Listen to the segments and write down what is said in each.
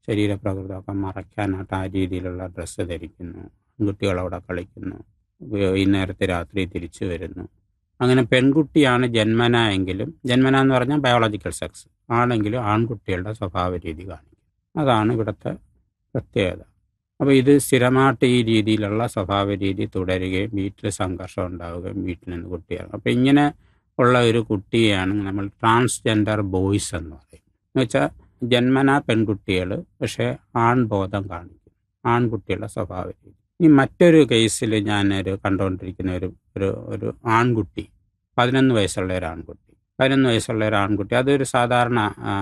ശരീരപ്രകൃതമൊക്കെ മറയ്ക്കാനായിട്ട് ആ രീതിയിലുള്ള ഡ്രസ്സ് ധരിക്കുന്നു പെൺകുട്ടികളവിടെ കളിക്കുന്നു വൈകുന്നേരത്തെ രാത്രി തിരിച്ചു വരുന്നു അങ്ങനെ പെൺകുട്ടിയാണ് ജന്മന എങ്കിലും ജന്മന എന്ന് പറഞ്ഞാൽ ബയോളജിക്കൽ സെക്സ് ആണെങ്കിലും ആൺകുട്ടികളുടെ സ്വഭാവ രീതി കാണിക്കും അതാണ് ഇവിടുത്തെ പ്രത്യേകത അപ്പോൾ ഇത് സ്ഥിരമായിട്ട് ഈ രീതിയിലുള്ള സ്വഭാവ രീതി തുടരുകയും വീട്ടിൽ സംഘർഷം ഉണ്ടാവുകയും വീട്ടിൽ നിന്ന് കുട്ടിയാകും അപ്പോൾ ഇങ്ങനെ ഉള്ള ഒരു കുട്ടിയെയാണ് നമ്മൾ ട്രാൻസ്ജെൻഡർ ബോയ്സ് എന്ന് പറയും എന്ന് വെച്ചാൽ ജന്മന പെൺകുട്ടികൾ പക്ഷേ ആൺബോധം കാണിക്കും ആൺകുട്ടികളുടെ സ്വഭാവ രീതി ഈ മറ്റൊരു കേസിൽ ഞാനൊരു കണ്ടുകൊണ്ടിരിക്കുന്ന ഒരു ഒരു ഒരു ആൺകുട്ടി പതിനൊന്ന് വയസ്സുള്ള ഒരു ആൺകുട്ടി പതിനൊന്ന് വയസ്സുള്ള ഒരു ആൺകുട്ടി അതൊരു സാധാരണ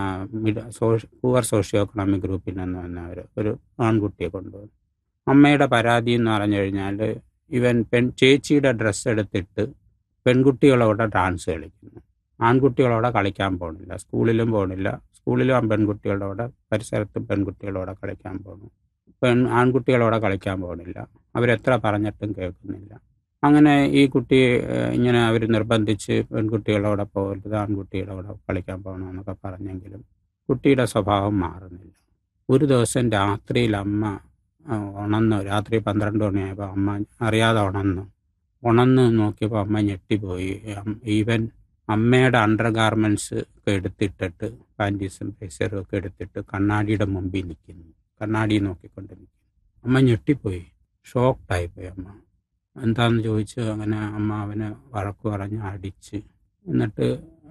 പൂവർ സോഷ്യോ എക്കണോമിക് ഗ്രൂപ്പിൽ നിന്ന് വന്ന ഒരു ഒരു ആൺകുട്ടിയെ കൊണ്ടുവന്നു അമ്മയുടെ പരാതി എന്ന് പറഞ്ഞു കഴിഞ്ഞാൽ ഇവൻ പെൺ ചേച്ചിയുടെ ഡ്രസ്സ് എടുത്തിട്ട് പെൺകുട്ടികളോടെ ഡാൻസ് കളിക്കുന്നു ആൺകുട്ടികളോടെ കളിക്കാൻ പോകണില്ല സ്കൂളിലും പോകണില്ല സ്കൂളിലും ആ പെൺകുട്ടികളോടെ പരിസരത്തും പെൺകുട്ടികളോടെ കളിക്കാൻ പോകണം പെൺ ആൺകുട്ടികളോടെ കളിക്കാൻ പോകണില്ല അവരെത്ര പറഞ്ഞിട്ടും കേൾക്കുന്നില്ല അങ്ങനെ ഈ കുട്ടി ഇങ്ങനെ അവർ നിർബന്ധിച്ച് പെൺകുട്ടികളോടെ പോകരുത് ആൺകുട്ടികളോടെ കളിക്കാൻ പോകണമെന്നൊക്കെ പറഞ്ഞെങ്കിലും കുട്ടിയുടെ സ്വഭാവം മാറുന്നില്ല ഒരു ദിവസം രാത്രിയിൽ അമ്മ ഉണന്നു രാത്രി പന്ത്രണ്ട് മണിയായപ്പോൾ അമ്മ അറിയാതെ ഉണന്നു ഉണന്ന് നോക്കിയപ്പോൾ അമ്മ ഞെട്ടിപ്പോയി ഈവൻ അമ്മയുടെ അണ്ടർ ഗാർമെൻറ്റ്സ് ഒക്കെ എടുത്തിട്ടിട്ട് പാൻറ്റീസും പേസറും ഒക്കെ എടുത്തിട്ട് കണ്ണാടിയുടെ മുമ്പിൽ നിൽക്കുന്നു കണ്ണാടി നോക്കിക്കൊണ്ട് നിൽക്കുന്നു അമ്മ ഞെട്ടിപ്പോയി ഷോക്ക്ഡായിപ്പോയി അമ്മ എന്താണെന്ന് ചോദിച്ച് അങ്ങനെ അമ്മ അവനെ വഴക്ക് പറഞ്ഞ് അടിച്ച് എന്നിട്ട്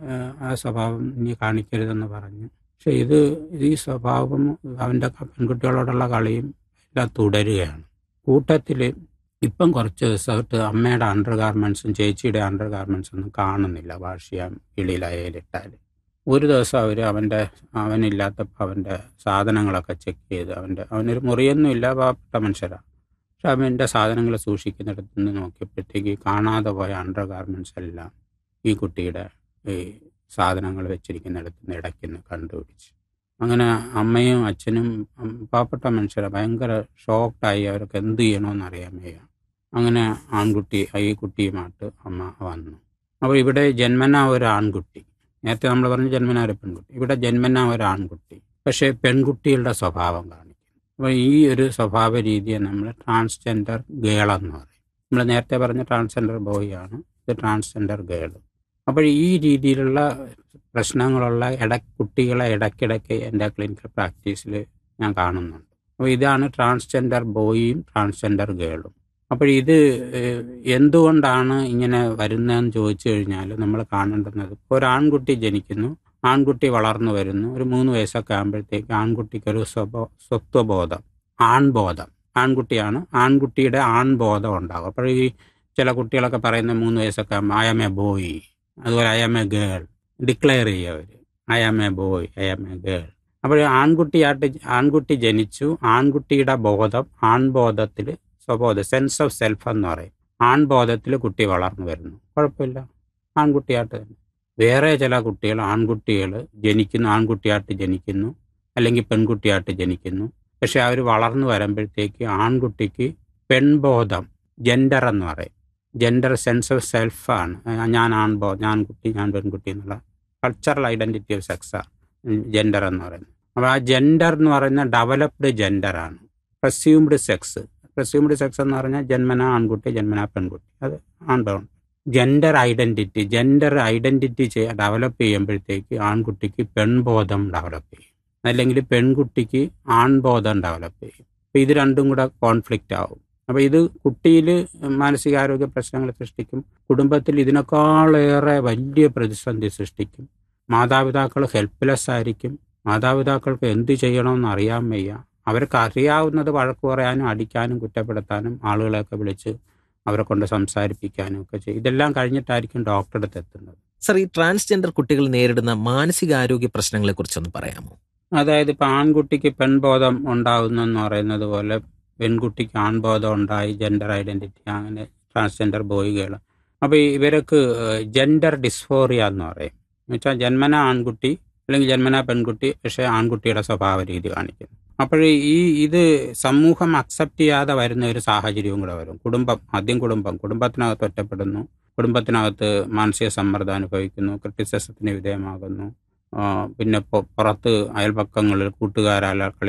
ആ സ്വഭാവം ഇനി കാണിക്കരുതെന്ന് പറഞ്ഞ് പക്ഷെ ഇത് ഈ സ്വഭാവം അവൻ്റെ പെൺകുട്ടികളോടുള്ള കളിയും എല്ലാം തുടരുകയാണ് കൂട്ടത്തിൽ ഇപ്പം കുറച്ച് ദിവസമായിട്ട് അമ്മയുടെ അണ്ടർ ഗാർമെൻറ്റ്സും ചേച്ചിയുടെ അണ്ടർ ഗാർമെൻറ്റ്സും ഒന്നും കാണുന്നില്ല വാഷിയാൻ കിളിയിലയലിട്ടാൽ ഒരു ദിവസം അവർ അവൻ്റെ അവനില്ലാത്തപ്പോൾ അവൻ്റെ സാധനങ്ങളൊക്കെ ചെക്ക് ചെയ്ത് അവൻ്റെ അവനൊരു മുറിയൊന്നുമില്ല പാവപ്പെട്ട മനുഷ്യരാണ് പക്ഷെ അവൻ്റെ സാധനങ്ങൾ സൂക്ഷിക്കുന്നിടത്ത് നിന്ന് നോക്കിയപ്പോഴത്തേക്ക് കാണാതെ പോയ അണ്ടർ ഗാർമെൻറ്റ്സ് എല്ലാം ഈ കുട്ടിയുടെ ഈ സാധനങ്ങൾ വെച്ചിരിക്കുന്നിടത്ത് നിന്ന് ഇടയ്ക്കുന്ന് കണ്ടുപിടിച്ച് അങ്ങനെ അമ്മയും അച്ഛനും പാവപ്പെട്ട മനുഷ്യരെ ഭയങ്കര ഷോക്ക്ഡായി അവർക്ക് എന്ത് ചെയ്യണമെന്ന് അറിയാൻ വയ്യ അങ്ങനെ ആൺകുട്ടി ഈ കുട്ടിയുമായിട്ട് അമ്മ വന്നു അപ്പോൾ ഇവിടെ ജന്മന ഒരു ആൺകുട്ടി നേരത്തെ നമ്മൾ പറഞ്ഞു ജന്മന ഒരു പെൺകുട്ടി ഇവിടെ ജന്മന ഒരു ആൺകുട്ടി പക്ഷേ പെൺകുട്ടികളുടെ സ്വഭാവം കാണിക്കും അപ്പോൾ ഈ ഒരു സ്വഭാവ രീതിയെ നമ്മൾ ട്രാൻസ്ജെൻഡർ ഗേൾ എന്ന് പറയും നമ്മൾ നേരത്തെ പറഞ്ഞ ട്രാൻസ്ജെൻഡർ ബോയ് ആണ് ഇത് ട്രാൻസ്ജെൻഡർ ഗേൾ അപ്പോൾ ഈ രീതിയിലുള്ള പ്രശ്നങ്ങളുള്ള ഇട കുട്ടികളെ ഇടയ്ക്കിടയ്ക്ക് എൻ്റെ ക്ലിനിക്കൽ പ്രാക്ടീസിൽ ഞാൻ കാണുന്നുണ്ട് അപ്പോൾ ഇതാണ് ട്രാൻസ്ജെൻഡർ ബോയിയും ട്രാൻസ്ജെൻഡർ ഗേളും അപ്പോൾ ഇത് എന്തുകൊണ്ടാണ് ഇങ്ങനെ വരുന്നതെന്ന് ചോദിച്ചു കഴിഞ്ഞാൽ നമ്മൾ കാണേണ്ടുന്നത് ഒരു ആൺകുട്ടി ജനിക്കുന്നു ആൺകുട്ടി വളർന്നു വരുന്നു ഒരു മൂന്ന് വയസ്സൊക്കെ ആകുമ്പോഴത്തേക്ക് ആൺകുട്ടിക്ക് ഒരു സ്വബോ സ്വത്വബോധം ആൺബോധം ആൺകുട്ടിയാണ് ആൺകുട്ടിയുടെ ആൺബോധം ഉണ്ടാകും അപ്പോൾ ഈ ചില കുട്ടികളൊക്കെ പറയുന്ന മൂന്ന് വയസ്സൊക്കെ ആകുമ്പോൾ ഐ എം എ ബോയ് അതുപോലെ I am a girl declare ചെയ്യുക അവർ I am a boy I am a girl അപ്പോൾ ആൺകുട്ടിയായിട്ട് ആൺകുട്ടി ജനിച്ചു ആൺകുട്ടിയുടെ ബോധം ആൺബോധത്തിൽ സ്വബോധം സെൻസ് ഓഫ് സെൽഫ് എന്ന് പറയും ആൺബോധത്തിൽ കുട്ടി വളർന്നു വരുന്നു കുഴപ്പമില്ല ആൺകുട്ടിയായിട്ട് തന്നെ വേറെ ചില കുട്ടികൾ ആൺകുട്ടികൾ ജനിക്കുന്നു ആൺകുട്ടിയായിട്ട് ജനിക്കുന്നു അല്ലെങ്കിൽ പെൺകുട്ടിയായിട്ട് ജനിക്കുന്നു പക്ഷെ അവർ വളർന്നു വരുമ്പോഴത്തേക്ക് ആൺകുട്ടിക്ക് പെൺബോധം ജെൻഡർ എന്ന് പറയും ജെൻഡർ സെൻസ് ഓഫ് സെൽഫാണ് ഞാൻ ആൺബോ ഞാൻ കുട്ടി ഞാൻ പെൺകുട്ടി എന്നുള്ള കൾച്ചറൽ ഐഡൻറ്റിറ്റി ഓഫ് സെക്സാണ് ജെൻഡർ എന്ന് പറയുന്നത് അപ്പോൾ ആ ജെൻഡർ എന്ന് പറയുന്ന ഡെവലപ്ഡ് ജെൻഡറാണ് പ്രസ്യൂംഡ് സെക്സ് പ്രസ്യൂംഡ് സെക്സ് എന്ന് പറഞ്ഞാൽ ജന്മന ആൺകുട്ടി ജന്മന പെൺകുട്ടി അത് ആൺബോൺ ജെൻഡർ ഐഡൻറ്റിറ്റി ജെൻഡർ ഐഡൻറ്റിറ്റി ചെയ്യ ഡെവലപ്പ് ചെയ്യുമ്പോഴത്തേക്ക് ആൺകുട്ടിക്ക് പെൺബോധം ഡെവലപ്പ് ചെയ്യും അല്ലെങ്കിൽ പെൺകുട്ടിക്ക് ആൺബോധം ഡെവലപ്പ് ചെയ്യും അപ്പോൾ ഇത് രണ്ടും കൂടെ കോൺഫ്ലിക്റ്റ് ആവും അപ്പോൾ ഇത് കുട്ടിയിൽ മാനസികാരോഗ്യ പ്രശ്നങ്ങൾ സൃഷ്ടിക്കും കുടുംബത്തിൽ ഇതിനേക്കാളേറെ വലിയ പ്രതിസന്ധി സൃഷ്ടിക്കും മാതാപിതാക്കൾ ഹെൽപ്ലെസ് ആയിരിക്കും മാതാപിതാക്കൾക്ക് എന്ത് ചെയ്യണമെന്ന് അറിയാൻ വയ്യ അവർക്ക് അറിയാവുന്നത് വഴക്ക് പറയാനും അടിക്കാനും കുറ്റപ്പെടുത്താനും ആളുകളെയൊക്കെ വിളിച്ച് അവരെ കൊണ്ട് സംസാരിപ്പിക്കാനും ഒക്കെ ചെയ്യും ഇതെല്ലാം കഴിഞ്ഞിട്ടായിരിക്കും ഡോക്ടറെ അടുത്ത് എത്തുന്നത് സർ ഈ ട്രാൻസ്ജെൻഡർ കുട്ടികൾ നേരിടുന്ന മാനസികാരോഗ്യ പ്രശ്നങ്ങളെ കുറിച്ചൊന്ന് പറയാമോ അതായത് ഇപ്പം ആൺകുട്ടിക്ക് പെൺബോധം ഉണ്ടാകുന്നെന്ന് പറയുന്നത് പോലെ പെൺകുട്ടിക്ക് ആൺബോധം ഉണ്ടായി ജെൻഡർ ഐഡൻറ്റിറ്റി അങ്ങനെ ട്രാൻസ്ജെൻഡർ ബോയ്കൾ അപ്പോൾ ഇവർക്ക് ജെൻഡർ ഡിസ്ഫോറിയ എന്ന് പറയും എന്ന് വെച്ചാൽ ജന്മന ആൺകുട്ടി അല്ലെങ്കിൽ ജന്മന പെൺകുട്ടി പക്ഷേ ആൺകുട്ടിയുടെ സ്വഭാവ രീതി കാണിക്കുന്നു അപ്പോൾ ഈ ഇത് സമൂഹം അക്സെപ്റ്റ് ചെയ്യാതെ വരുന്ന ഒരു സാഹചര്യവും കൂടെ വരും കുടുംബം ആദ്യം കുടുംബം കുടുംബത്തിനകത്ത് ഒറ്റപ്പെടുന്നു കുടുംബത്തിനകത്ത് മാനസിക സമ്മർദ്ദം അനുഭവിക്കുന്നു ക്രിറ്റിസിസത്തിന് വിധേയമാകുന്നു പിന്നെ പുറത്ത് അയൽപക്കങ്ങളിൽ കൂട്ടുകാരാൽ